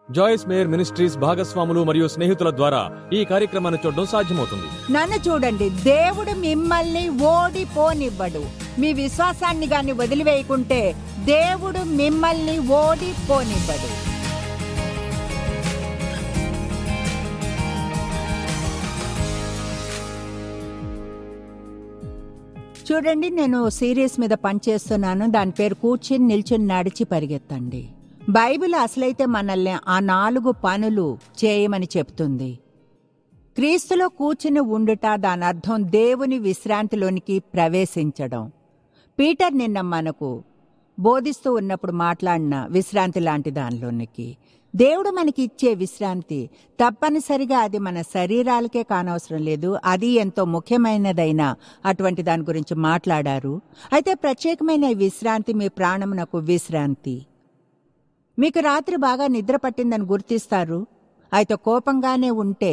జాయిస్ mayor ministries భాగస్వాములు మరియు స్నేహితుల ద్వారా ఈ కార్యక్రమాన్ని చూడడం సాధ్యమవుతుంది నన్ను చూడండి దేవుడు మిమ్మల్ని ఓడిపోనివ్వడు మీ విశ్వాసాన్ని గాని వదిలివేయకుంటే దేవుడు మిమ్మల్ని ఓడిపోనివ్వడు చూడండి నేను సీరియస్ మీద పనిచేస్తున్నాను దాని పేరు కూర్చుని నిల్చుని నడిచి పరిగెత్తండి బైబిల్ అసలైతే మనల్ని ఆ నాలుగు పనులు చేయమని చెప్తుంది క్రీస్తులో కూర్చుని ఉండుట దాని అర్థం దేవుని విశ్రాంతిలోనికి ప్రవేశించడం పీటర్ నిన్న మనకు బోధిస్తూ ఉన్నప్పుడు మాట్లాడిన విశ్రాంతి లాంటి దానిలోనికి దేవుడు మనకి ఇచ్చే విశ్రాంతి తప్పనిసరిగా అది మన శరీరాలకే కానవసరం లేదు అది ఎంతో ముఖ్యమైనదైన అటువంటి దాని గురించి మాట్లాడారు అయితే ప్రత్యేకమైన ఈ విశ్రాంతి మీ ప్రాణమునకు విశ్రాంతి మీకు రాత్రి బాగా నిద్ర పట్టిందని గుర్తిస్తారు అయితే కోపంగానే ఉంటే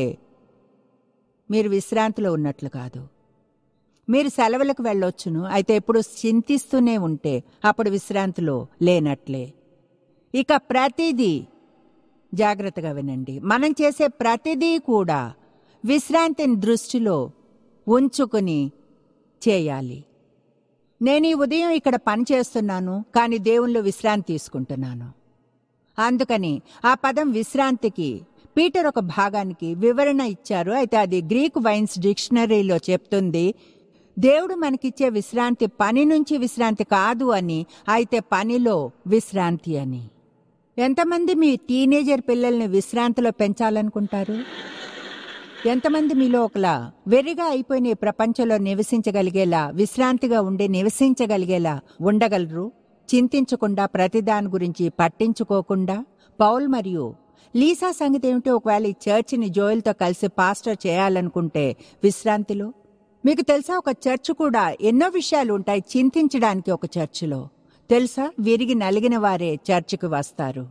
మీరు విశ్రాంతిలో ఉన్నట్లు కాదు మీరు సెలవులకు వెళ్ళొచ్చును అయితే ఎప్పుడు చింతిస్తూనే ఉంటే అప్పుడు విశ్రాంతిలో లేనట్లే ఇక ప్రతిదీ జాగ్రత్తగా వినండి మనం చేసే ప్రతిదీ కూడా విశ్రాంతిని దృష్టిలో ఉంచుకుని చేయాలి నేను ఈ ఉదయం ఇక్కడ పని చేస్తున్నాను కానీ దేవునిలో విశ్రాంతి తీసుకుంటున్నాను అందుకని ఆ పదం విశ్రాంతికి పీటర్ ఒక భాగానికి వివరణ ఇచ్చారు అయితే అది గ్రీక్ వైన్స్ డిక్షనరీలో చెప్తుంది దేవుడు మనకిచ్చే విశ్రాంతి పని నుంచి విశ్రాంతి కాదు అని అయితే పనిలో విశ్రాంతి అని ఎంతమంది మీ టీనేజర్ పిల్లల్ని విశ్రాంతిలో పెంచాలనుకుంటారు ఎంతమంది మీలో ఒకలా వెర్రిగా అయిపోయిన ఈ ప్రపంచంలో నివసించగలిగేలా విశ్రాంతిగా ఉండి నివసించగలిగేలా ఉండగలరు చింతించకుండా ప్రతిదాని గురించి పట్టించుకోకుండా పౌల్ మరియు లీసా సంగతి ఏమిటో ఒకవేళ ఈ చర్చిని జోయల్తో కలిసి పాస్టర్ చేయాలనుకుంటే విశ్రాంతిలో మీకు తెలుసా ఒక చర్చ్ కూడా ఎన్నో విషయాలు ఉంటాయి చింతించడానికి ఒక చర్చిలో తెలుసా విరిగి నలిగిన వారే చర్చికి వస్తారు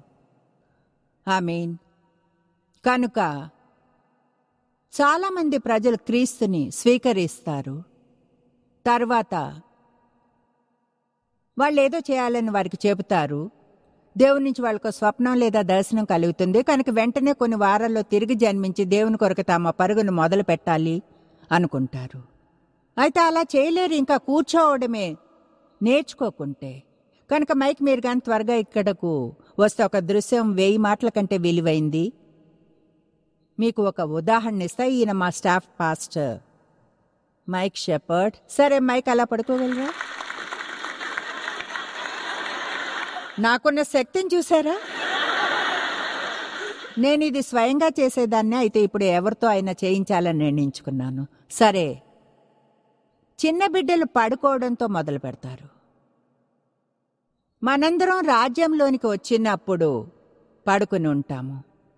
మీన్ కనుక చాలామంది ప్రజలు క్రీస్తుని స్వీకరిస్తారు తర్వాత వాళ్ళు ఏదో చేయాలని వారికి చెబుతారు దేవుని నుంచి వాళ్ళకు స్వప్నం లేదా దర్శనం కలుగుతుంది కనుక వెంటనే కొన్ని వారాల్లో తిరిగి జన్మించి దేవుని కొరకు తమ పరుగును మొదలు పెట్టాలి అనుకుంటారు అయితే అలా చేయలేరు ఇంకా కూర్చోవడమే నేర్చుకోకుంటే కనుక మైక్ మీరు కానీ త్వరగా ఇక్కడకు వస్తే ఒక దృశ్యం వెయ్యి మాటల కంటే విలువైంది మీకు ఒక ఉదాహరణ ఇస్తా ఈయన మా స్టాఫ్ పాస్టర్ మైక్ షెపర్డ్ సరే మైక్ అలా పడుకోగలరా నాకున్న శక్తిని చూసారా నేను ఇది స్వయంగా చేసేదాన్ని అయితే ఇప్పుడు ఎవరితో అయినా చేయించాలని నిర్ణయించుకున్నాను సరే చిన్న బిడ్డలు పడుకోవడంతో మొదలు పెడతారు మనందరం రాజ్యంలోనికి వచ్చినప్పుడు పడుకుని ఉంటాము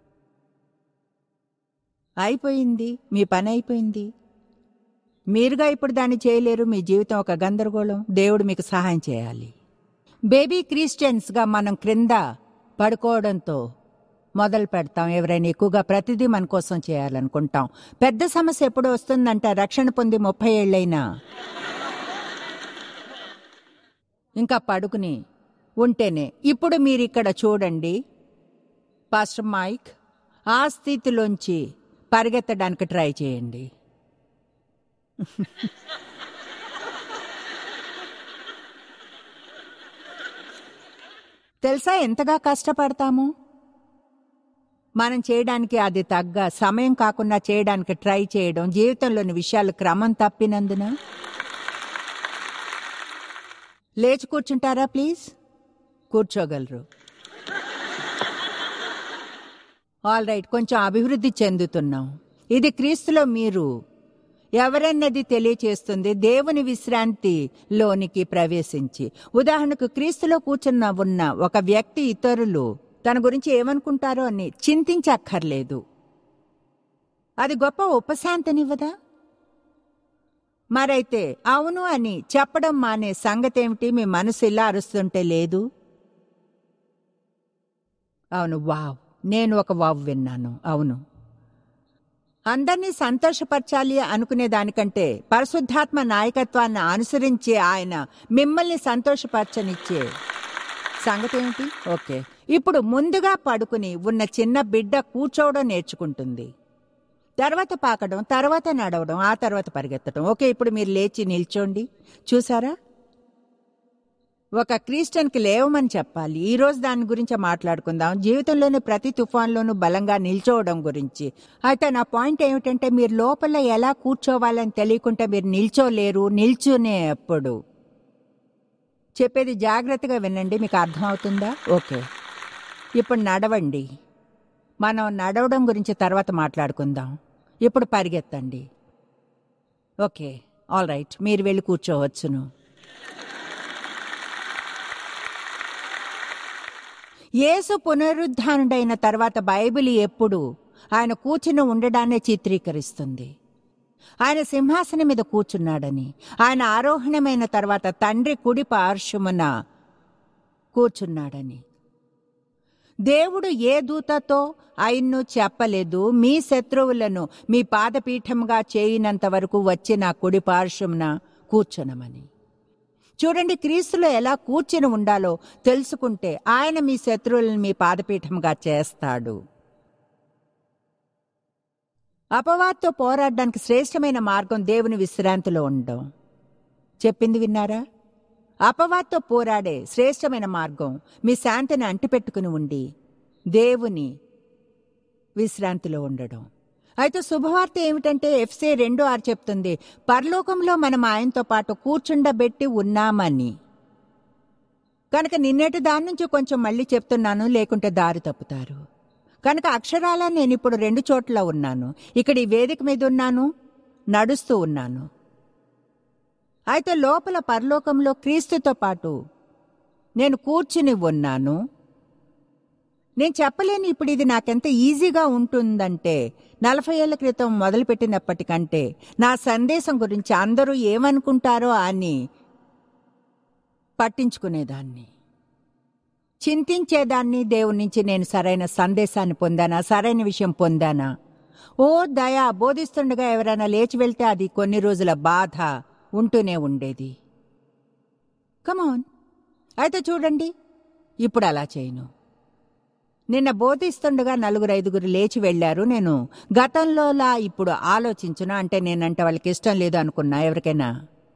అయిపోయింది మీ పని అయిపోయింది మీరుగా ఇప్పుడు దాన్ని చేయలేరు మీ జీవితం ఒక గందరగోళం దేవుడు మీకు సహాయం చేయాలి బేబీ క్రిస్టియన్స్గా మనం క్రింద పడుకోవడంతో మొదలు పెడతాం ఎవరైనా ఎక్కువగా ప్రతిదీ మన కోసం చేయాలనుకుంటాం పెద్ద సమస్య ఎప్పుడు వస్తుందంటే రక్షణ పొంది ముప్పై ఏళ్ళైనా ఇంకా పడుకుని ఉంటేనే ఇప్పుడు మీరు ఇక్కడ చూడండి పాస్టర్ మైక్ ఆ స్థితిలోంచి పరిగెత్తడానికి ట్రై చేయండి తెలుసా ఎంతగా కష్టపడతాము మనం చేయడానికి అది తగ్గ సమయం కాకుండా చేయడానికి ట్రై చేయడం జీవితంలోని విషయాలు క్రమం తప్పినందున లేచి కూర్చుంటారా ప్లీజ్ కూర్చోగలరు ఆల్ రైట్ కొంచెం అభివృద్ధి చెందుతున్నాం ఇది క్రీస్తులో మీరు ఎవరన్నది తెలియచేస్తుంది దేవుని విశ్రాంతిలోనికి ప్రవేశించి ఉదాహరణకు క్రీస్తులో కూర్చున్న ఉన్న ఒక వ్యక్తి ఇతరులు తన గురించి ఏమనుకుంటారో అని చింతించక్కర్లేదు అది గొప్ప ఉపశాంతనివ్వదా మరైతే అవును అని చెప్పడం మానే సంగతేమిటి మీ మనసు ఇలా అరుస్తుంటే లేదు అవును వావ్ నేను ఒక వావ్ విన్నాను అవును అందరినీ సంతోషపరచాలి అనుకునే దానికంటే పరిశుద్ధాత్మ నాయకత్వాన్ని అనుసరించి ఆయన మిమ్మల్ని సంతోషపరచనిచ్చే సంగతి ఏమిటి ఓకే ఇప్పుడు ముందుగా పడుకుని ఉన్న చిన్న బిడ్డ కూర్చోవడం నేర్చుకుంటుంది తర్వాత పాకడం తర్వాత నడవడం ఆ తర్వాత పరిగెత్తడం ఓకే ఇప్పుడు మీరు లేచి నిల్చోండి చూసారా ఒక క్రిస్టియన్కి లేవమని చెప్పాలి ఈ రోజు దాని గురించి మాట్లాడుకుందాం జీవితంలోని ప్రతి తుఫాన్లోనూ బలంగా నిల్చోవడం గురించి అయితే నా పాయింట్ ఏమిటంటే మీరు లోపల ఎలా కూర్చోవాలని తెలియకుంటే మీరు నిల్చోలేరు నిల్చునే ఎప్పుడు చెప్పేది జాగ్రత్తగా వినండి మీకు అర్థమవుతుందా ఓకే ఇప్పుడు నడవండి మనం నడవడం గురించి తర్వాత మాట్లాడుకుందాం ఇప్పుడు పరిగెత్తండి ఓకే ఆల్ రైట్ మీరు వెళ్ళి కూర్చోవచ్చును యేసు పునరుద్ధానుడైన తర్వాత బైబిల్ ఎప్పుడు ఆయన కూర్చుని ఉండడాన్ని చిత్రీకరిస్తుంది ఆయన సింహాసనం మీద కూర్చున్నాడని ఆయన ఆరోహణమైన తర్వాత తండ్రి కుడి పార్శ్వమున కూర్చున్నాడని దేవుడు ఏ దూతతో ఆయన్ను చెప్పలేదు మీ శత్రువులను మీ పాదపీఠముగా చేయినంత వరకు వచ్చి నా కుడి పార్శ్వమున కూర్చునమని చూడండి క్రీస్తులో ఎలా కూర్చుని ఉండాలో తెలుసుకుంటే ఆయన మీ శత్రువులను మీ పాదపీఠంగా చేస్తాడు అపవాదతో పోరాడడానికి శ్రేష్టమైన మార్గం దేవుని విశ్రాంతిలో ఉండడం చెప్పింది విన్నారా అపవాదతో పోరాడే శ్రేష్టమైన మార్గం మీ శాంతిని అంటిపెట్టుకుని ఉండి దేవుని విశ్రాంతిలో ఉండడం అయితే శుభవార్త ఏమిటంటే ఎఫ్సే రెండు ఆరు చెప్తుంది పరలోకంలో మనం ఆయనతో పాటు కూర్చుండబెట్టి ఉన్నామని కనుక నిన్నటి దాని నుంచి కొంచెం మళ్ళీ చెప్తున్నాను లేకుంటే దారి తప్పుతారు కనుక అక్షరాల నేను ఇప్పుడు రెండు చోట్ల ఉన్నాను ఇక్కడ ఈ వేదిక మీద ఉన్నాను నడుస్తూ ఉన్నాను అయితే లోపల పరలోకంలో క్రీస్తుతో పాటు నేను కూర్చుని ఉన్నాను నేను చెప్పలేను ఇప్పుడు ఇది నాకెంత ఈజీగా ఉంటుందంటే నలభై ఏళ్ల క్రితం మొదలుపెట్టినప్పటికంటే నా సందేశం గురించి అందరూ ఏమనుకుంటారో అని పట్టించుకునేదాన్ని చింతించేదాన్ని దేవుని నుంచి నేను సరైన సందేశాన్ని పొందానా సరైన విషయం పొందానా ఓ దయా బోధిస్తుండగా ఎవరైనా లేచి వెళ్తే అది కొన్ని రోజుల బాధ ఉంటూనే ఉండేది కమాన్ అయితే చూడండి ఇప్పుడు అలా చేయను నిన్న బోధిస్తుండగా నలుగురు ఐదుగురు లేచి వెళ్లారు నేను గతంలోలా ఇప్పుడు ఆలోచించును అంటే నేనంటే వాళ్ళకి ఇష్టం లేదు అనుకున్నా ఎవరికైనా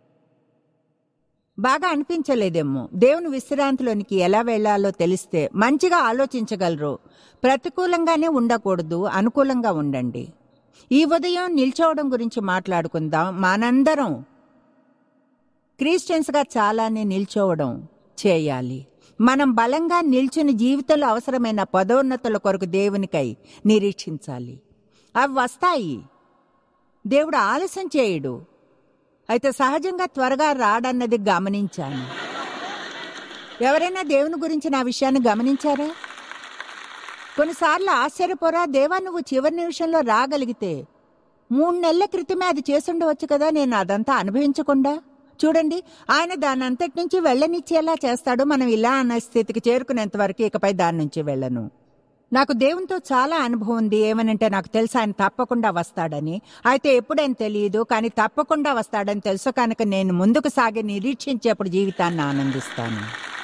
బాగా అనిపించలేదేమో దేవుని విశ్రాంతిలోనికి ఎలా వెళ్లాలో తెలిస్తే మంచిగా ఆలోచించగలరు ప్రతికూలంగానే ఉండకూడదు అనుకూలంగా ఉండండి ఈ ఉదయం నిల్చోవడం గురించి మాట్లాడుకుందాం మనందరం క్రిస్టియన్స్గా చాలానే నిల్చోవడం చేయాలి మనం బలంగా నిల్చుని జీవితంలో అవసరమైన పదోన్నతుల కొరకు దేవునికై నిరీక్షించాలి అవి వస్తాయి దేవుడు ఆలస్యం చేయడు అయితే సహజంగా త్వరగా రాడన్నది గమనించాను ఎవరైనా దేవుని గురించి నా విషయాన్ని గమనించారా కొన్నిసార్లు ఆశ్చర్యపోరా దేవా నువ్వు చివరి నిమిషంలో రాగలిగితే మూడు నెలల క్రితమే అది చేసుండవచ్చు కదా నేను అదంతా అనుభవించకుండా చూడండి ఆయన దాని అంతటి నుంచి వెళ్ళనిచ్చేలా చేస్తాడు మనం ఇలా అన్న స్థితికి చేరుకునేంత వరకు ఇకపై దాని నుంచి వెళ్ళను నాకు దేవునితో చాలా అనుభవం ఉంది ఏమనంటే నాకు తెలుసు ఆయన తప్పకుండా వస్తాడని అయితే ఎప్పుడని తెలియదు కానీ తప్పకుండా వస్తాడని తెలుసు కనుక నేను ముందుకు సాగి నిరీక్షించేప్పుడు జీవితాన్ని ఆనందిస్తాను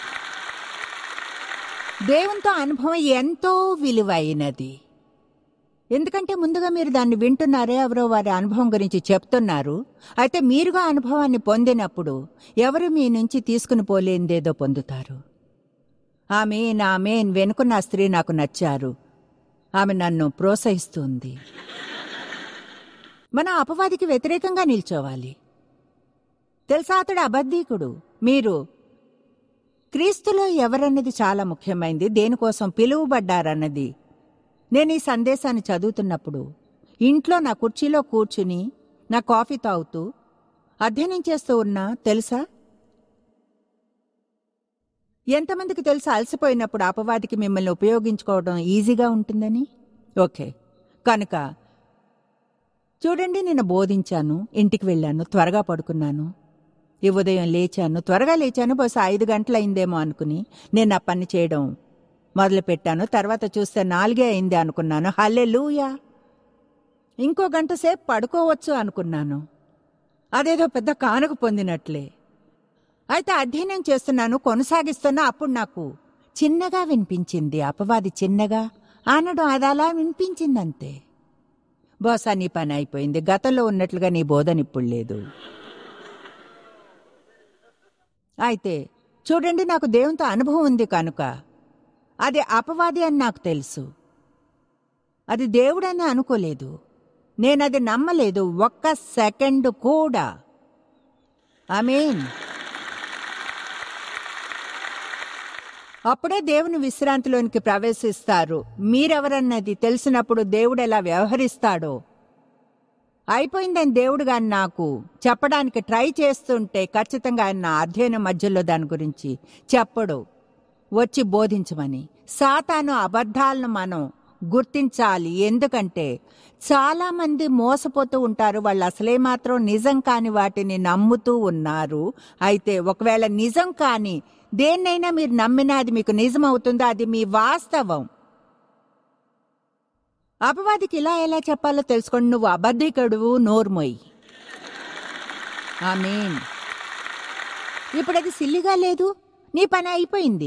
దేవునితో అనుభవం ఎంతో విలువైనది ఎందుకంటే ముందుగా మీరు దాన్ని వింటున్నారే ఎవరో వారి అనుభవం గురించి చెప్తున్నారు అయితే మీరుగా అనుభవాన్ని పొందినప్పుడు ఎవరు మీ నుంచి తీసుకుని పోలేందేదో పొందుతారు ఆమె నా మేన్ వెనుకున్న ఆ స్త్రీ నాకు నచ్చారు ఆమె నన్ను ప్రోత్సహిస్తుంది మన అపవాదికి వ్యతిరేకంగా నిల్చోవాలి తెలుసా అతడు అబద్ధీకుడు మీరు క్రీస్తులో ఎవరన్నది చాలా ముఖ్యమైంది దేనికోసం పిలువబడ్డారన్నది నేను ఈ సందేశాన్ని చదువుతున్నప్పుడు ఇంట్లో నా కుర్చీలో కూర్చుని నా కాఫీ తాగుతూ అధ్యయనం చేస్తూ ఉన్నా తెలుసా ఎంతమందికి తెలుసు అలసిపోయినప్పుడు అపవాదికి మిమ్మల్ని ఉపయోగించుకోవడం ఈజీగా ఉంటుందని ఓకే కనుక చూడండి నేను బోధించాను ఇంటికి వెళ్ళాను త్వరగా పడుకున్నాను ఈ ఉదయం లేచాను త్వరగా లేచాను బహుశా ఐదు గంటలైందేమో అనుకుని నేను ఆ పని చేయడం మొదలుపెట్టాను తర్వాత చూస్తే నాలుగే అయింది అనుకున్నాను హల్లే లూయా ఇంకో గంట సేపు పడుకోవచ్చు అనుకున్నాను అదేదో పెద్ద కానుక పొందినట్లే అయితే అధ్యయనం చేస్తున్నాను కొనసాగిస్తున్నా అప్పుడు నాకు చిన్నగా వినిపించింది అపవాది చిన్నగా అనడం అది అలా వినిపించిందంతే బహుశా నీ పని అయిపోయింది గతంలో ఉన్నట్లుగా నీ బోధన ఇప్పుడు లేదు అయితే చూడండి నాకు దేవునితో అనుభవం ఉంది కనుక అది అపవాది అని నాకు తెలుసు అది దేవుడని అనుకోలేదు నేనది నమ్మలేదు ఒక్క సెకండ్ కూడా ఆమేన్ అప్పుడే దేవుని విశ్రాంతిలోనికి ప్రవేశిస్తారు మీరెవరన్నది తెలిసినప్పుడు దేవుడు ఎలా వ్యవహరిస్తాడో అయిపోయిందని దేవుడు గాని నాకు చెప్పడానికి ట్రై చేస్తుంటే ఖచ్చితంగా ఆయన నా అధ్యయనం మధ్యలో దాని గురించి చెప్పడు వచ్చి బోధించమని సాతాను అబద్ధాలను మనం గుర్తించాలి ఎందుకంటే చాలా మంది మోసపోతూ ఉంటారు వాళ్ళు అసలే మాత్రం నిజం కాని వాటిని నమ్ముతూ ఉన్నారు అయితే ఒకవేళ నిజం కాని దేన్నైనా మీరు నమ్మినా అది మీకు నిజం అవుతుందో అది మీ వాస్తవం అపవాదికి ఇలా ఎలా చెప్పాలో తెలుసుకోండి నువ్వు అబద్ధికుడువు నోర్మొయ్ ఆమేన్ ఇప్పుడు అది సిల్లిగా లేదు నీ పని అయిపోయింది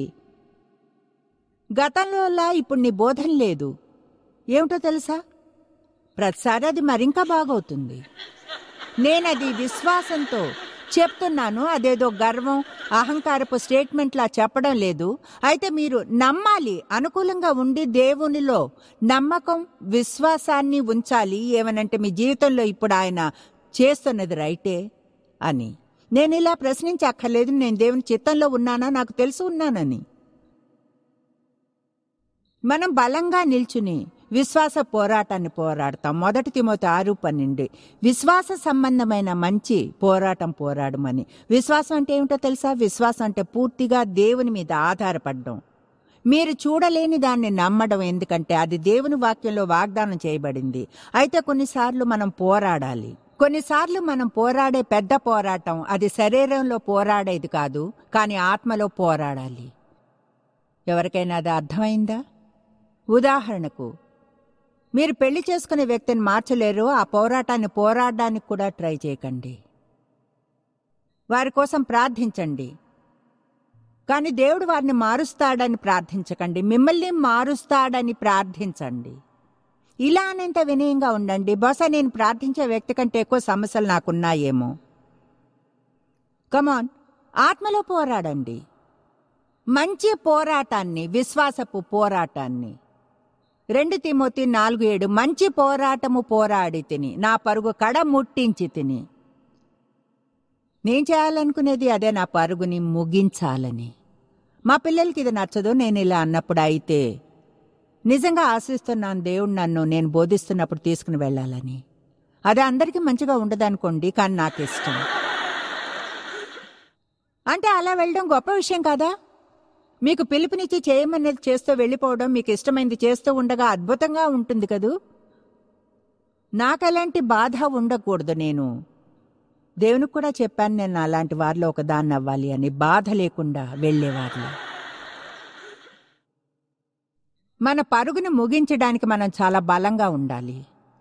గతంలోలా ఇప్పుడు నీ బోధన లేదు ఏమిటో తెలుసా ప్రతిసారి అది మరింకా బాగవుతుంది నేనది విశ్వాసంతో చెప్తున్నాను అదేదో గర్వం అహంకారపు స్టేట్మెంట్లా చెప్పడం లేదు అయితే మీరు నమ్మాలి అనుకూలంగా ఉండి దేవునిలో నమ్మకం విశ్వాసాన్ని ఉంచాలి ఏమనంటే మీ జీవితంలో ఇప్పుడు ఆయన చేస్తున్నది రైటే అని నేను ఇలా ప్రశ్నించక్కర్లేదు నేను దేవుని చిత్తంలో ఉన్నానా నాకు తెలుసు ఉన్నానని మనం బలంగా నిల్చుని విశ్వాస పోరాటాన్ని పోరాడతాం మొదటి తిమోతి ఆరు పన్నెండు విశ్వాస సంబంధమైన మంచి పోరాటం పోరాడమని విశ్వాసం అంటే ఏమిటో తెలుసా విశ్వాసం అంటే పూర్తిగా దేవుని మీద ఆధారపడడం మీరు చూడలేని దాన్ని నమ్మడం ఎందుకంటే అది దేవుని వాక్యంలో వాగ్దానం చేయబడింది అయితే కొన్నిసార్లు మనం పోరాడాలి కొన్నిసార్లు మనం పోరాడే పెద్ద పోరాటం అది శరీరంలో పోరాడేది కాదు కానీ ఆత్మలో పోరాడాలి ఎవరికైనా అది అర్థమైందా ఉదాహరణకు మీరు పెళ్లి చేసుకునే వ్యక్తిని మార్చలేరు ఆ పోరాటాన్ని పోరాడడానికి కూడా ట్రై చేయకండి వారి కోసం ప్రార్థించండి కానీ దేవుడు వారిని మారుస్తాడని ప్రార్థించకండి మిమ్మల్ని మారుస్తాడని ప్రార్థించండి ఇలా అనేంత వినయంగా ఉండండి బహుశా నేను ప్రార్థించే వ్యక్తి కంటే ఎక్కువ సమస్యలు నాకున్నాయేమో కమాన్ ఆత్మలో పోరాడండి మంచి పోరాటాన్ని విశ్వాసపు పోరాటాన్ని రెండు తిమోతి నాలుగు ఏడు మంచి పోరాటము పోరాడి తిని నా పరుగు కడ ముట్టించి తిని నేను చేయాలనుకునేది అదే నా పరుగుని ముగించాలని మా పిల్లలకి ఇది నచ్చదు నేను ఇలా అన్నప్పుడు అయితే నిజంగా ఆశిస్తున్నాను దేవుడు నన్ను నేను బోధిస్తున్నప్పుడు తీసుకుని వెళ్ళాలని అది అందరికీ మంచిగా ఉండదనుకోండి కానీ నాకు ఇష్టం అంటే అలా వెళ్ళడం గొప్ప విషయం కాదా మీకు పిలుపునిచ్చి చేయమనేది చేస్తూ వెళ్ళిపోవడం మీకు ఇష్టమైంది చేస్తూ ఉండగా అద్భుతంగా ఉంటుంది కదూ నాకలాంటి బాధ ఉండకూడదు నేను దేవునికి కూడా చెప్పాను నేను అలాంటి వారిలో ఒకదాన్ని అవ్వాలి అని బాధ లేకుండా వెళ్ళేవారిలో మన పరుగును ముగించడానికి మనం చాలా బలంగా ఉండాలి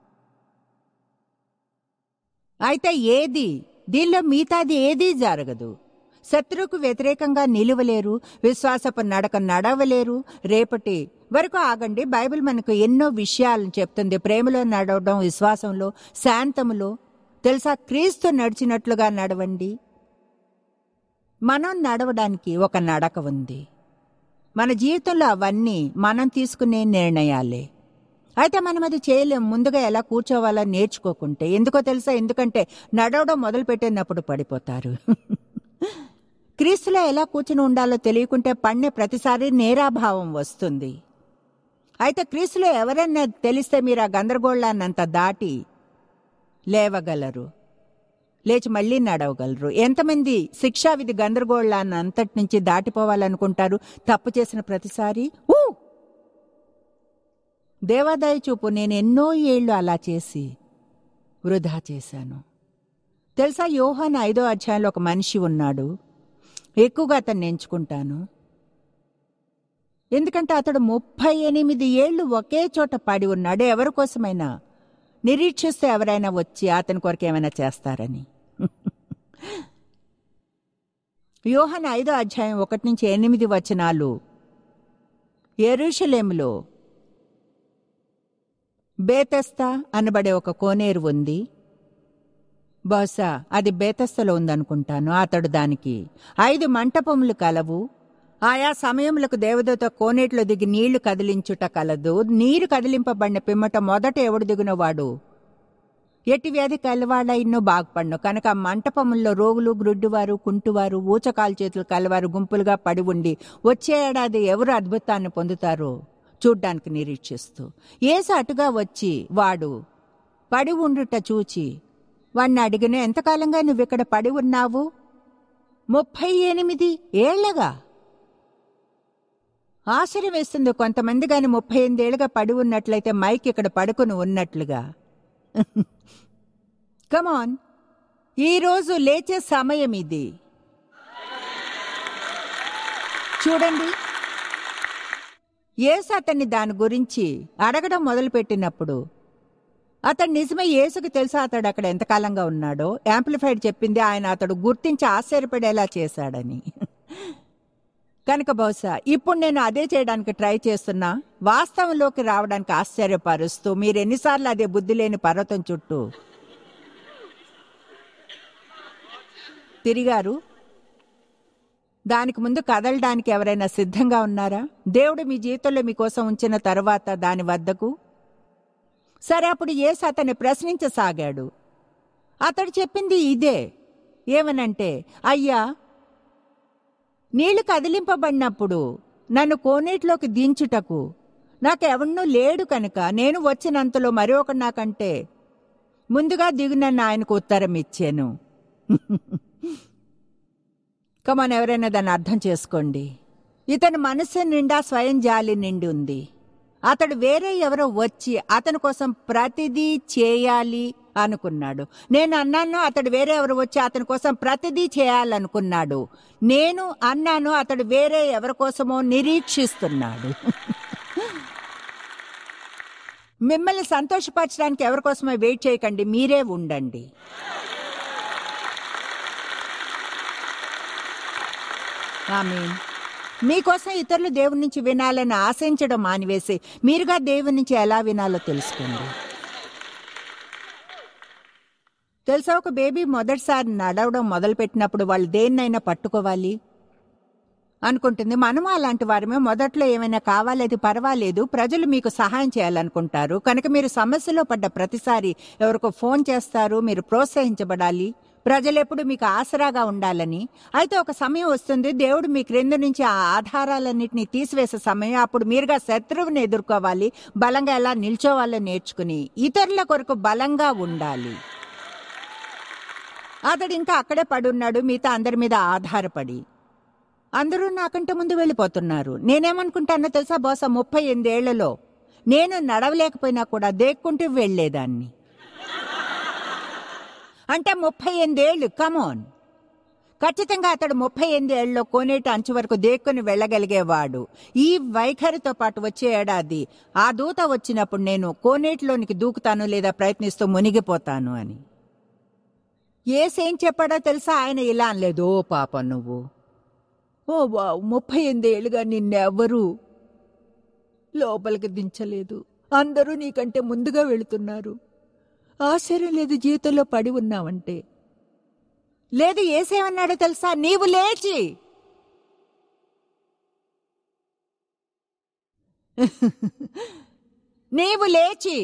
అయితే ఏది దీనిలో మిగతాది ఏదీ జరగదు శత్రువుకు వ్యతిరేకంగా నిలువలేరు విశ్వాసపు నడక నడవలేరు రేపటి వరకు ఆగండి బైబిల్ మనకు ఎన్నో విషయాలను చెప్తుంది ప్రేమలో నడవడం విశ్వాసంలో శాంతములో తెలుసా క్రీస్తు నడిచినట్లుగా నడవండి మనం నడవడానికి ఒక నడక ఉంది మన జీవితంలో అవన్నీ మనం తీసుకునే నిర్ణయాలే అయితే మనం అది చేయలేం ముందుగా ఎలా కూర్చోవాలో నేర్చుకోకుంటే ఎందుకో తెలుసా ఎందుకంటే నడవడం మొదలుపెట్టినప్పుడు పడిపోతారు క్రీస్తులో ఎలా కూర్చుని ఉండాలో తెలియకుంటే పడిన ప్రతిసారి నేరాభావం వస్తుంది అయితే క్రీస్తులో ఎవరన్నా తెలిస్తే మీరు ఆ గందరగోళాన్నంత దాటి లేవగలరు లేచి మళ్ళీ నడవగలరు ఎంతమంది శిక్షా విధి గందరగోళాన్ని అంతటి నుంచి దాటిపోవాలనుకుంటారు తప్పు చేసిన ప్రతిసారి ఊ దేవాదాయ చూపు నేను ఎన్నో ఏళ్ళు అలా చేసి వృధా చేశాను తెలుసా యోహాన్ ఐదో అధ్యాయంలో ఒక మనిషి ఉన్నాడు ఎక్కువగా అతన్ని ఎంచుకుంటాను ఎందుకంటే అతడు ముప్పై ఎనిమిది ఏళ్ళు ఒకే చోట పడి ఉన్నాడు ఎవరి కోసమైనా నిరీక్షిస్తే ఎవరైనా వచ్చి అతని కొరకు ఏమైనా చేస్తారని యోహన్ ఐదో అధ్యాయం ఒకటి నుంచి ఎనిమిది వచనాలు ఎరుషలేములో బేతస్తా అనబడే ఒక కోనేరు ఉంది బహుశా అది బేతస్తలో ఉందనుకుంటాను అతడు దానికి ఐదు మంటపములు కలవు ఆయా సమయములకు దేవదూత కోనేట్లో దిగి నీళ్లు కదిలించుట కలదు నీరు కదిలింపబడిన పిమ్మట మొదట ఎవడు దిగినవాడు ఎట్టి వ్యాధి కలవాళ్ళ ఇన్నో బాగుపడ్ను కనుక ఆ మంటపముల్లో రోగులు గ్రుడ్డువారు కుంటువారు ఊచకాలు చేతులు కలవారు గుంపులుగా పడి ఉండి వచ్చే ఏడాది ఎవరు అద్భుతాన్ని పొందుతారో చూడ్డానికి నిరీక్షిస్తూ ఏసు అటుగా వచ్చి వాడు పడి ఉండుట చూచి వాణ్ణి అడిగిన ఎంతకాలంగా నువ్విక్కడ పడి ఉన్నావు ముప్పై ఎనిమిది ఏళ్లగా ఆశ్చర్యం వేస్తుంది కొంతమంది గాని ముప్పై ఎనిమిదేళ్లుగా పడి ఉన్నట్లయితే మైక్ ఇక్కడ పడుకుని ఉన్నట్లుగా కమాన్ ఈరోజు లేచే సమయం ఇది చూడండి యేసు అతన్ని దాని గురించి అడగడం మొదలుపెట్టినప్పుడు అతడు నిజమే యేసుకు తెలుసా అతడు అక్కడ ఎంతకాలంగా ఉన్నాడో యాంప్లిఫైడ్ చెప్పింది ఆయన అతడు గుర్తించి ఆశ్చర్యపడేలా చేశాడని కనుక బహుశా ఇప్పుడు నేను అదే చేయడానికి ట్రై చేస్తున్నా వాస్తవంలోకి రావడానికి ఆశ్చర్యపరుస్తూ మీరు ఎన్నిసార్లు అదే బుద్ధి లేని పర్వతం చుట్టూ తిరిగారు దానికి ముందు కదలడానికి ఎవరైనా సిద్ధంగా ఉన్నారా దేవుడు మీ జీవితంలో మీకోసం ఉంచిన తర్వాత దాని వద్దకు సరే అప్పుడు యేసు అతన్ని ప్రశ్నించసాగాడు అతడు చెప్పింది ఇదే ఏమనంటే అయ్యా నీళ్లు కదిలింపబడినప్పుడు నన్ను కోనేటిలోకి దించుటకు నాకెవన్నూ లేడు కనుక నేను వచ్చినంతలో మరి ఒకడు నాకంటే ముందుగా దిగునన్న ఆయనకు ఉత్తరం ఇచ్చాను కమన్ ఎవరైనా దాన్ని అర్థం చేసుకోండి ఇతని మనసు నిండా స్వయం జాలి నిండి ఉంది అతడు వేరే ఎవరో వచ్చి అతని కోసం ప్రతిదీ చేయాలి అనుకున్నాడు నేను అన్నాను అతడు వేరే ఎవరు వచ్చి అతని కోసం ప్రతిదీ చేయాలనుకున్నాడు నేను అన్నాను అతడు వేరే ఎవరి కోసమో నిరీక్షిస్తున్నాడు మిమ్మల్ని సంతోషపరచడానికి ఎవరి కోసమో వెయిట్ చేయకండి మీరే ఉండండి ఆమేన్ మీకోసం ఇతరులు దేవుని నుంచి వినాలని ఆశించడం మానివేసి మీరుగా దేవుని నుంచి ఎలా వినాలో తెలుసుకోండి తెలుసా ఒక బేబీ మొదటిసారి నడవడం మొదలుపెట్టినప్పుడు వాళ్ళు దేన్నైనా పట్టుకోవాలి అనుకుంటుంది మనము అలాంటి వారమే మొదట్లో ఏమైనా కావాలి అది పర్వాలేదు ప్రజలు మీకు సహాయం చేయాలనుకుంటారు కనుక మీరు సమస్యలో పడ్డ ప్రతిసారి ఎవరికో ఫోన్ చేస్తారు మీరు ప్రోత్సహించబడాలి ప్రజలు ఎప్పుడు మీకు ఆసరాగా ఉండాలని అయితే ఒక సమయం వస్తుంది దేవుడు మీ క్రింద నుంచి ఆ ఆధారాలన్నింటినీ తీసివేసే సమయం అప్పుడు మీరుగా శత్రువుని ఎదుర్కోవాలి బలంగా ఎలా నిల్చోవాలో నేర్చుకుని ఇతరుల కొరకు బలంగా ఉండాలి అతడు ఇంకా అక్కడే పడున్నాడు మిగతా అందరి మీద ఆధారపడి అందరూ నాకంటే ముందు వెళ్ళిపోతున్నారు నేనేమనుకుంటానో తెలుసా బహుశా ముప్పై ఎనిమిదేళ్లలో నేను నడవలేకపోయినా కూడా దేక్కుంటూ వెళ్లేదాన్ని అంటే ముప్పై ఎనిమిదేళ్లు కమోన్ ఖచ్చితంగా అతడు ముప్పై ఎనిమిదేళ్లలో కోనేటి అంచు వరకు దేక్కుని వెళ్ళగలిగేవాడు ఈ వైఖరితో పాటు వచ్చే ఏడాది ఆ దూత వచ్చినప్పుడు నేను కోనేటిలోనికి దూకుతాను లేదా ప్రయత్నిస్తూ మునిగిపోతాను అని ఏసేం చెప్పాడో తెలుసా ఆయన ఇలా అనలేదు ఓ పాప నువ్వు ఓ వావ్ ముప్పై ఎనిమిది ఏళ్ళుగా నిన్నెవ్వరూ లోపలికి దించలేదు అందరూ నీకంటే ముందుగా వెళుతున్నారు ఆశ్చర్యం లేదు జీవితంలో పడి ఉన్నావంటే లేదు ఏసేమన్నాడో తెలుసా నీవు లేచి నీవు లేచి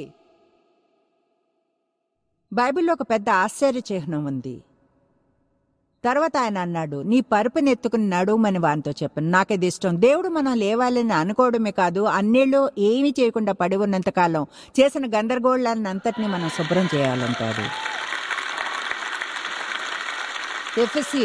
బైబిల్లో ఒక పెద్ద ఆశ్చర్య చిహ్నం ఉంది తర్వాత ఆయన అన్నాడు నీ పరుపునెత్తుకుని నడుమని వానితో చెప్పాను నాకేది ఇష్టం దేవుడు మనం లేవాలని అనుకోవడమే కాదు అన్నిళ్ళు ఏమీ చేయకుండా పడి ఉన్నంతకాలం చేసిన గందరగోళాన్ని అంతటినీ మనం శుభ్రం చేయాలంటాడు ఎఫ్ఎస్సి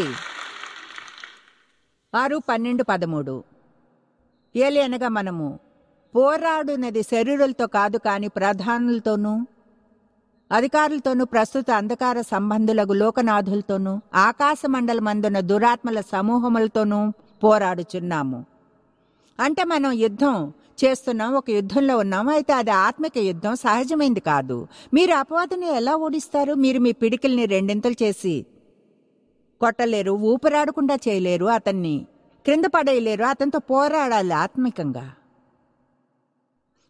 ఆరు పన్నెండు పదమూడు ఏలి అనగా మనము పోరాడునది శరీరులతో కాదు కాని ప్రధానులతోనూ అధికారులతోనూ ప్రస్తుత అంధకార సంబంధులకు లోకనాథులతోనూ ఆకాశ మండలమందున దురాత్మల సమూహములతోనూ పోరాడుచున్నాము అంటే మనం యుద్ధం చేస్తున్నాం ఒక యుద్ధంలో ఉన్నాం అయితే అది ఆత్మిక యుద్ధం సహజమైంది కాదు మీరు అపవాదుని ఎలా ఓడిస్తారు మీరు మీ పిడికిల్ని రెండింతలు చేసి కొట్టలేరు ఊపిరాడకుండా చేయలేరు అతన్ని క్రింద పడేయలేరు అతనితో పోరాడాలి ఆత్మికంగా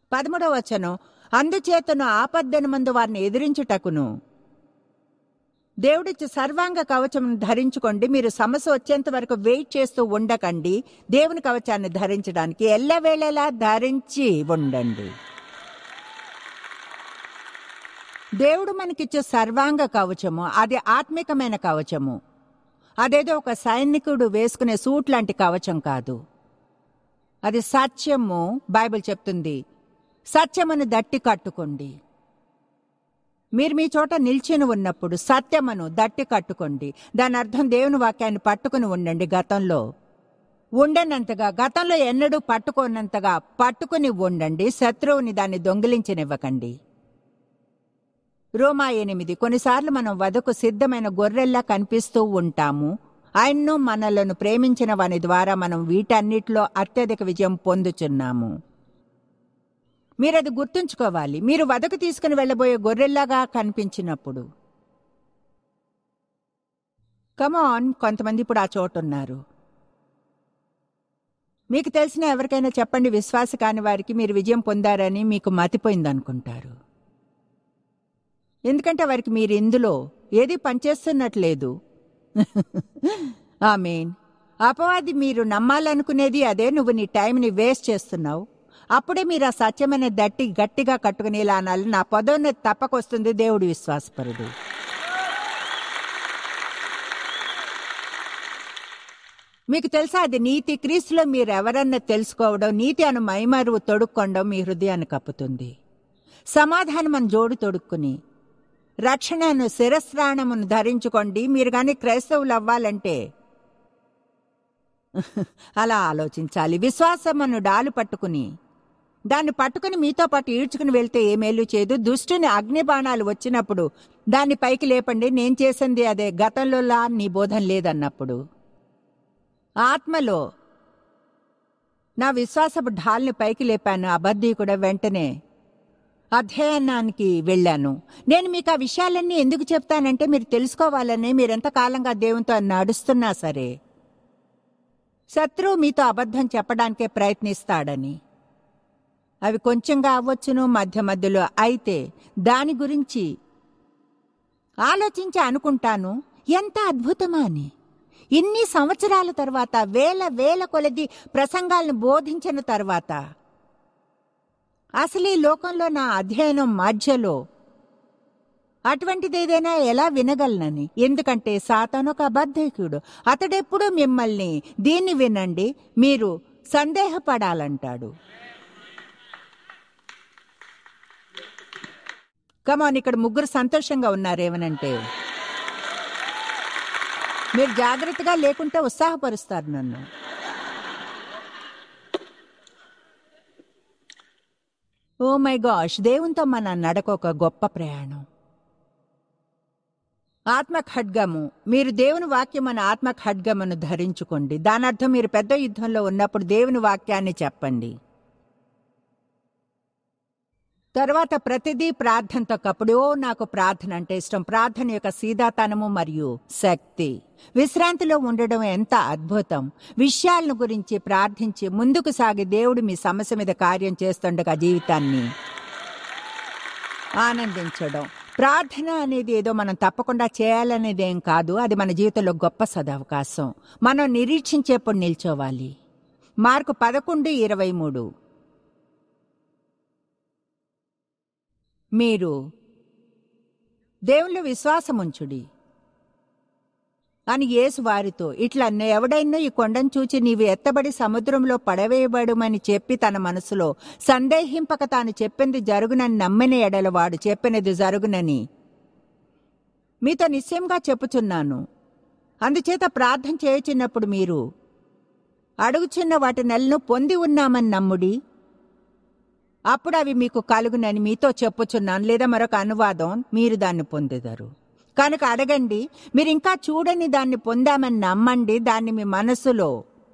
పదమూడవ వచనం అందుచేతను ఆపద్దను మందు వారిని ఎదిరించుటకును దేవుడిచ్చి సర్వాంగ కవచం ధరించుకోండి మీరు సమస్య వచ్చేంత వరకు వెయిట్ చేస్తూ ఉండకండి దేవుని కవచాన్ని ధరించడానికి ఎల్లవేళలా ధరించి ఉండండి దేవుడు మనకిచ్చే సర్వాంగ కవచము అది ఆత్మికమైన కవచము అదేదో ఒక సైనికుడు వేసుకునే సూట్ లాంటి కవచం కాదు అది సత్యము బైబిల్ చెప్తుంది సత్యమును దట్టి కట్టుకోండి మీరు మీ చోట నిల్చుని ఉన్నప్పుడు సత్యమును దట్టి కట్టుకోండి దాని అర్థం దేవుని వాక్యాన్ని పట్టుకుని ఉండండి గతంలో ఉండనంతగా గతంలో ఎన్నడూ పట్టుకోనంతగా పట్టుకుని ఉండండి శత్రువుని దాన్ని దొంగిలించనివ్వకండి రోమా ఎనిమిది కొన్నిసార్లు మనం వదకు సిద్ధమైన గొర్రెల్లా కనిపిస్తూ ఉంటాము ఆయన్ను మనలను ప్రేమించిన వాని ద్వారా మనం వీటన్నిటిలో అత్యధిక విజయం పొందుచున్నాము మీరది గుర్తుంచుకోవాలి మీరు వదకు తీసుకుని వెళ్ళబోయే గొర్రెల్లాగా కనిపించినప్పుడు కమాన్ కొంతమంది ఇప్పుడు ఆ చోటు ఉన్నారు మీకు తెలిసిన ఎవరికైనా చెప్పండి విశ్వాస కాని వారికి మీరు విజయం పొందారని మీకు మతిపోయిందనుకుంటారు ఎందుకంటే వారికి మీరు ఇందులో ఏది పనిచేస్తున్నట్లేదు మీన్ అపవాది మీరు నమ్మాలనుకునేది అదే నువ్వు నీ టైంని వేస్ట్ చేస్తున్నావు అప్పుడే మీరు ఆ సత్యమైన దట్టి గట్టిగా కట్టుకుని ఇలా అనాలి నా పదోన్నతి తప్పకొస్తుంది దేవుడు విశ్వాసపరుడు మీకు తెలుసా అది నీతి క్రీస్తులో మీరు ఎవరన్నా తెలుసుకోవడం నీతి అను మైమరువు తొడుక్కోవడం మీ హృదయాన్ని కప్పుతుంది సమాధానం అని జోడు తొడుక్కుని రక్షణను శిరస్త్రాణమును ధరించుకోండి మీరు కానీ క్రైస్తవులు అవ్వాలంటే అలా ఆలోచించాలి విశ్వాసమును డాలు పట్టుకుని దాన్ని పట్టుకుని మీతో పాటు ఈడ్చుకుని వెళ్తే ఏ మేలు చేయదు దుష్టుని అగ్ని బాణాలు వచ్చినప్పుడు దాన్ని పైకి లేపండి నేను చేసింది అదే గతంలోలా నీ బోధన లేదన్నప్పుడు ఆత్మలో నా విశ్వాసపు ఢాల్ని పైకి లేపాను అబద్ధి కూడా వెంటనే అధ్యయనానికి వెళ్ళాను నేను మీకు ఆ విషయాలన్నీ ఎందుకు చెప్తానంటే మీరు తెలుసుకోవాలని మీరెంత కాలంగా దేవునితో నడుస్తున్నా సరే శత్రువు మీతో అబద్ధం చెప్పడానికే ప్రయత్నిస్తాడని అవి కొంచెంగా అవ్వచ్చును మధ్య మధ్యలో అయితే దాని గురించి ఆలోచించి అనుకుంటాను ఎంత అద్భుతమా అని ఇన్ని సంవత్సరాల తర్వాత వేల వేల కొలది ప్రసంగాలను బోధించిన తర్వాత అసలు ఈ లోకంలో నా అధ్యయనం మధ్యలో అటువంటిది ఏదైనా ఎలా వినగలనని ఎందుకంటే సాతాను ఒక అబద్ధకుడు అతడెప్పుడు మిమ్మల్ని దీన్ని వినండి మీరు సందేహపడాలంటాడు కమాన్ ఇక్కడ ముగ్గురు సంతోషంగా ఉన్నారేమనంటే మీరు జాగ్రత్తగా లేకుంటే ఉత్సాహపరుస్తారు నన్ను ఓ మై గాష్ దేవునితో మన నడక ఒక గొప్ప ప్రయాణం ఆత్మ ఖడ్గము మీరు దేవుని వాక్యం అనే ఆత్మ ఖడ్గమును ధరించుకోండి దాని అర్థం మీరు పెద్ద యుద్ధంలో ఉన్నప్పుడు దేవుని వాక్యాన్ని చెప్పండి తర్వాత ప్రతిదీ ప్రార్థనతో కప్పుడు ఓ నాకు ప్రార్థన అంటే ఇష్టం ప్రార్థన యొక్క సీదాతనము మరియు శక్తి విశ్రాంతిలో ఉండడం ఎంత అద్భుతం విషయాలను గురించి ప్రార్థించి ముందుకు సాగి దేవుడు మీ సమస్య మీద కార్యం చేస్తుండగా జీవితాన్ని ఆనందించడం ప్రార్థన అనేది ఏదో మనం తప్పకుండా చేయాలనేది ఏం కాదు అది మన జీవితంలో గొప్ప సదవకాశం మనం నిరీక్షించేప్పుడు నిల్చోవాలి మార్కు పదకొండు ఇరవై మూడు మీరు దేవుళ్ళు విశ్వాసముంచుడి అని యేసు వారితో ఇట్లా ఎవడైనా ఈ కొండను చూచి నీవు ఎత్తబడి సముద్రంలో పడవేయబడుమని చెప్పి తన మనసులో సందేహింపక తాను చెప్పింది జరుగునని నమ్మిన ఎడల వాడు చెప్పినది జరుగునని మీతో నిశ్చయంగా చెప్పుచున్నాను అందుచేత ప్రార్థన చేయుచున్నప్పుడు మీరు అడుగుచున్న వాటి నెలను పొంది ఉన్నామని నమ్ముడి అప్పుడు అవి మీకు కలుగునని మీతో చెప్పుచున్నాను లేదా మరొక అనువాదం మీరు దాన్ని పొందుతారు కనుక అడగండి మీరు ఇంకా చూడని దాన్ని పొందామని నమ్మండి దాన్ని మీ మనసులో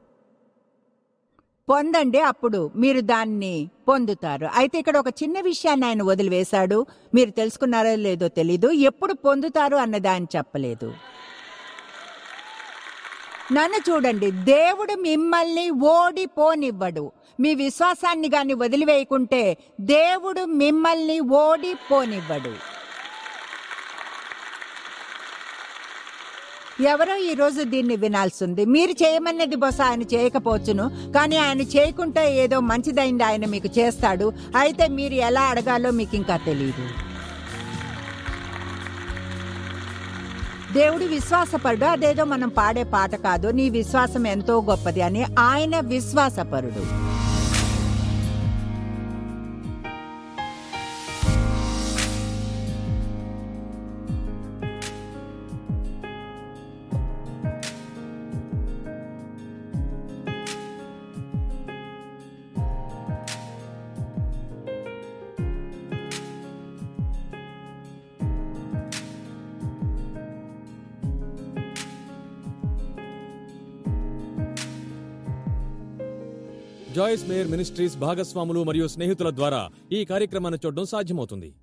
పొందండి అప్పుడు మీరు దాన్ని పొందుతారు అయితే ఇక్కడ ఒక చిన్న విషయాన్ని ఆయన వదిలివేశాడు మీరు తెలుసుకున్నారో లేదో తెలీదు ఎప్పుడు పొందుతారు అన్నది ఆయన చెప్పలేదు నన్ను చూడండి దేవుడు మిమ్మల్ని ఓడిపోనివ్వడు మీ విశ్వాసాన్ని గాని వదిలివేయకుంటే దేవుడు మిమ్మల్ని ఓడిపోనివ్వడు ఎవరో ఈ రోజు దీన్ని వినాల్సి ఉంది మీరు చేయమన్నది బహుశా ఆయన చేయకపోవచ్చును కానీ ఆయన చేయకుంటే ఏదో మంచిదైంది ఆయన మీకు చేస్తాడు అయితే మీరు ఎలా అడగాలో మీకు ఇంకా తెలియదు దేవుడు విశ్వాసపరుడు అదేదో మనం పాడే పాట కాదు నీ విశ్వాసం ఎంతో గొప్పది అని ఆయన విశ్వాసపరుడు జాయిస్ మేయర్ మినిస్ట్రీస్ భాగస్వాములు మరియు స్నేహితుల ద్వారా ఈ కార్యక్రమాన్ని చూడడం సాధ్యమవుతుంది